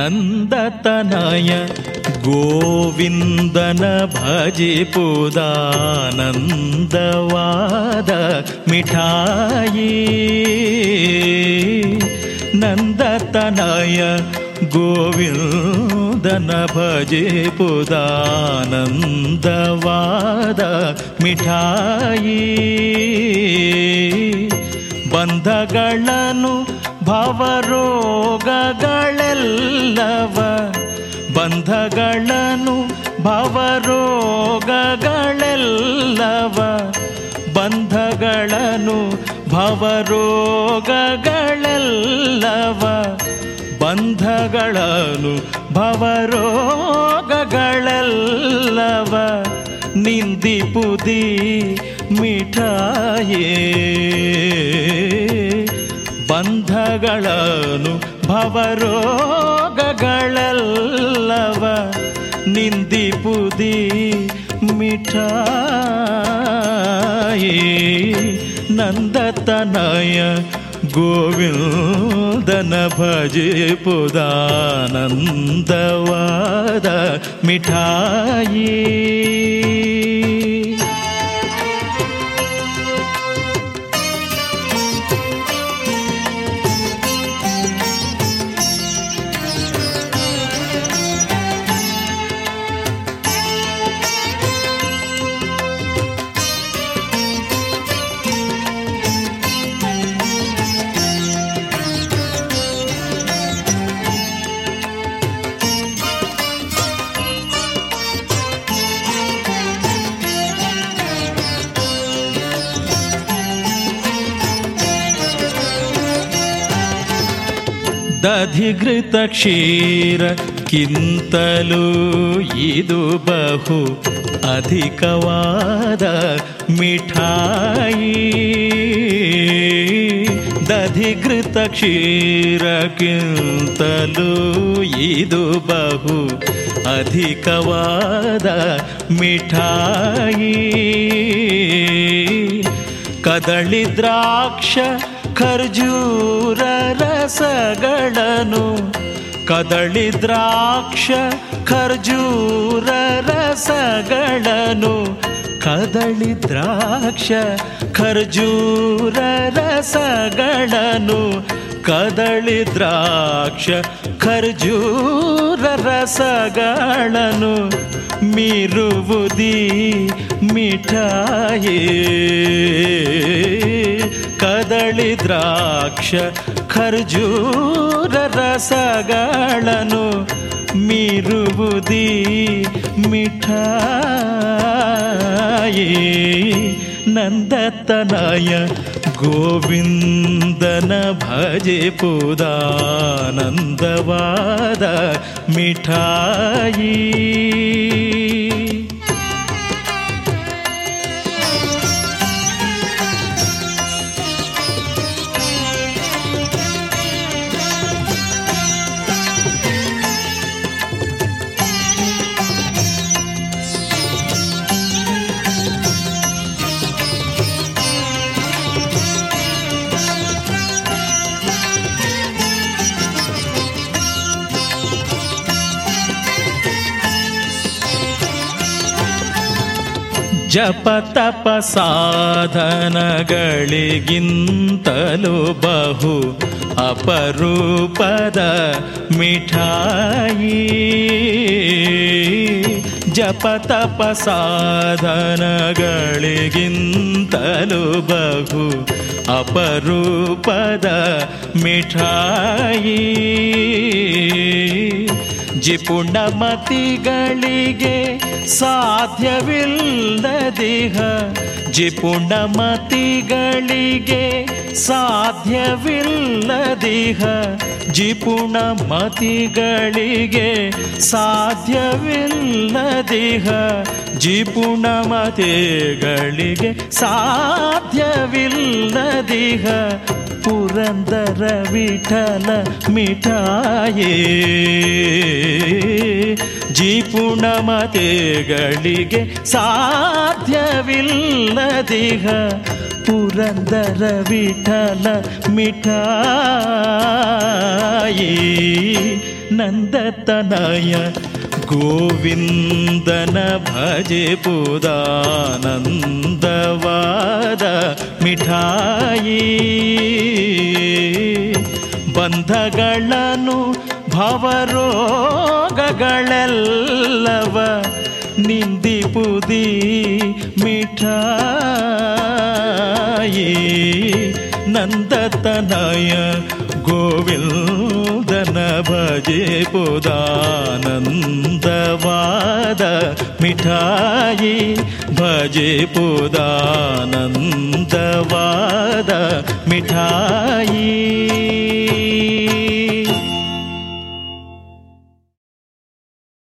ಆನಂದತನಯ ಗೋವಿಂದನ ಭಜಿಪುದಾನಂದವಾದ ಮಿಠಾಯಿ ನಂದತನಯ ಗೋವಿಂದನ ಭಜಿಪುದಾನಂದವಾದ ಮಿಠಾಯಿ ಬಂಧಗಳನ್ನು ಭವರೋಗಗಳೆಲ್ಲವ ಬಂಧಗಳನ್ನು ಭವರೋಗಗಳೆಲ್ಲವ ಬಂಧಗಳನ್ನು ಭವರೋಗಗಳೆಲ್ಲವ ಬಂಧಗಳನ್ನು ಭವರೋಗಗಳೆಲ್ಲವ ನಿಂದಿಪುದಿ ಮಿಠಾಯೇ ಬಂಧಗಳನ್ನು ಭವರೋಗಗಳೆಲ್ಲವ ನಿಂದಿಪುದಿ ಮಿಠಾಯಿ ನಂದತನಯ ಗೋವಿಂದನ ಭಜಿಪುದಾನಂದವಾದ ಮಿಠಾಯಿ ದಧಿಘೃತ ಕ್ಷೀರ ಕಿಂತಲೂ ಇದು ಬಹು ಅಧಿಕವಾದ ಮಿಠಾಯಿ ದಧಿಘೃತ ಕ್ಷೀರಕ್ಕಿಂತಲೂ ಇದು ಬಹು ಅಧಿಕವಾದ ಮಿಠಾಯಿ ಕದಳಿ ದ್ರಾಕ್ಷ ಖರ್ಜೂರ ರಸಗಳನ್ನು ಕದಳಿ ದ್ರಾಕ್ಷ ಖರ್ಜೂರ ರಸಗಳನ್ನು ಕದಳಿ ದ್ರಾಕ್ಷ ಖರ್ಜೂರ ರಸಗಳನ್ನು ಕದಳಿ ದ್ರಾಕ್ಷ ಖರ್ಜೂರ ರಸಗಳನ್ನು ಮೀರುವುದಿ ಮಿಠಾಯೇ ಕದಳಿ ದ್ರಾಕ್ಷ ಖರ್ಜೂರ ರಸಗಳನ್ನು ಮೀರುವುದಿ ಮಿಠಾಯಿ ನಂದತನಯ ಗೋವಿಂದನ ಭಜೆ ಪುದಾನಂದವಾದ ಮಿಠಾಯಿ ಜಪ ತಪ ಸಾಧನಗಳಿಗಿಂತಲೂ ಬಹು ಅಪರೂಪದ ಮಿಠಾಯಿ ಜಪ ತಪ ಸಾಧನಗಳಿಗಿಂತಲೂ ಬಹು ಅಪರೂಪದ ಮಿಠಾಯಿ ಜಿಪುಂಡಮತಿಗಳಿಗೆ ಸಾಧ್ಯವಿಲ್ಲದಿಹ ಜಿಪುಂಡಮತಿಗಳಿಗೆ ಸಾಧ್ಯವಿಲ್ಲದಿಹ ಜಿಪುಣಮತಿಗಳಿಗೆ ಸಾಧ್ಯವಿಲ್ಲದಿಹ ಜಿಪುಣಮತಿಗಳಿಗೆ ಸಾಧ್ಯವಿಲ್ಲದಿಹ ಪುರಂದರ ವಿಠಲ ಮಿಠಾಯೇ ಜೀಪುಣಮತೆಗಳಿಗೆ ಸಾಧ್ಯವಿಲ್ಲದಿಹ ಪುರಂದರ ವಿಠಲ ಮಿಠಾಯಿ ನಂದತನಯ ಗೋವಿಂದನ ಭಜೆ ಪುದಾನಂದವಾದ ಮಿಠಾಯಿ ಬಂಧಗಳನ್ನು ಭವರೋಗಗಳೆಲ್ಲವ ನಿಂದಿಪುದಿ ಮಿಠಾಯಿ ನಂದತನಯ ಗೋವಿಂದನ ಭಜೆ ಪುದಾನಂದವಾದ ಮಿಠಾಯಿ ಭಜೆ ಪುದಾನಂದವಾದ ಮಿಠಾಯಿ